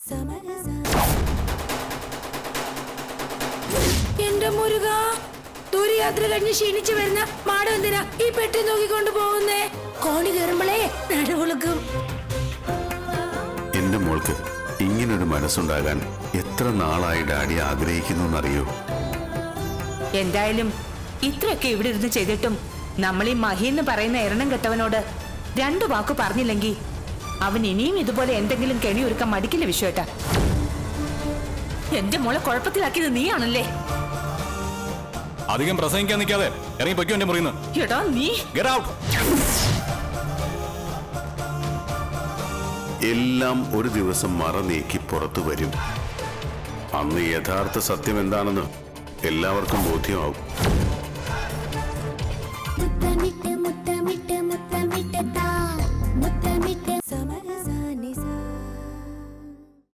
എന്റെ മുരുക ദൂരയാത്ര കഴിഞ്ഞ് ക്ഷീണിച്ചു വരുന്ന മാടം എന്തിനാ ഈ പെട്ടി നോക്കിക്കൊണ്ട് പോകുന്നേ കോണി കയറുമ്പോഴേ നടുവുളുക്കും എന്റെ മോൾക്ക് ഇങ്ങനൊരു മനസ്സുണ്ടാകാൻ എത്ര നാളായി ഡാഡി ആഗ്രഹിക്കുന്നു എന്നറിയോ എന്തായാലും ഇത്രയൊക്കെ ഇവിടെ ഇരുന്ന് ചെയ്തിട്ടും നമ്മൾ ഈ മഹി എന്ന് പറയുന്ന എരണം കെട്ടവനോട് രണ്ടു വാക്ക് പറഞ്ഞില്ലെങ്കിൽ അവൻ ഇനിയും ഇതുപോലെ എന്തെങ്കിലും കെണി ഒരുക്കാൻ മടിക്കില്ല വിശ്വേട്ട എന്റെ മോളെ കുഴപ്പത്തിലാക്കിയത് നീയാണല്ലേ അധികം പ്രസംഗിക്കാൻ നിൽക്കാതെ ഇറങ്ങി പൊയ്ക്കോ എന്റെ മുറിന്ന് എടാ നീ ഗെറ്റ് ഔട്ട് എല്ലാം ഒരു ദിവസം മറ നീക്കി പുറത്തു വരും അന്ന് യഥാർത്ഥ സത്യം എന്താണെന്ന് എല്ലാവർക്കും ബോധ്യമാവും